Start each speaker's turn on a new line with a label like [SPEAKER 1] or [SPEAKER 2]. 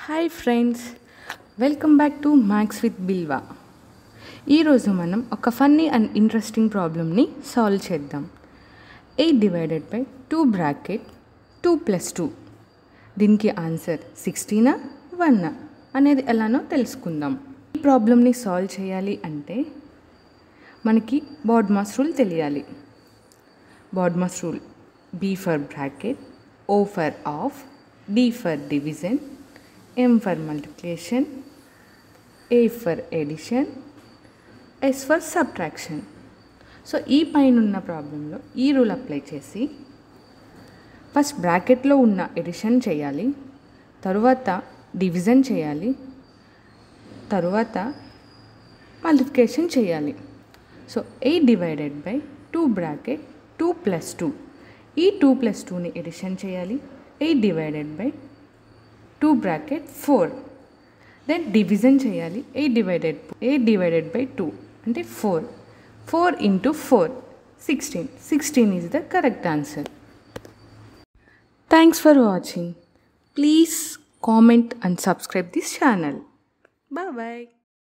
[SPEAKER 1] hi friends welcome back to maths with Bilva ఈరోజు మనం ఒక ఫన్నీ అండ్ ఇంట్రెస్టింగ్ ప్రాబ్లమ్ని సాల్వ్ చేద్దాం eight divided by two bracket two plus two దీనికి answer సిక్స్టీనా వన్నా అనేది ఎలానో తెలుసుకుందాం ఈ ప్రాబ్లమ్ని సాల్వ్ చేయాలి అంటే మనకి బాడ్మాస్ రూల్ తెలియాలి BODMAS rule B for bracket O for of D for division M for multiplication A for addition S for subtraction so ఈ పైన ఉన్న ప్రాబ్లంలో ఈ రూల్ అప్లై చేసి ఫస్ట్ బ్రాకెట్లో ఉన్న ఎడిషన్ చేయాలి తరువాత డివిజన్ చేయాలి తరువాత మల్టిప్లికేషన్ చేయాలి so eight divided by two bracket two plus two ఈ టూ ప్లస్ టూని ఎడిషన్ చేయాలి eight divided by two bracket four then division చేయాలి eight divided eight divided by two అంటే four four into four sixteen sixteen is the correct answer thanks for watching please comment and subscribe this channel bye bye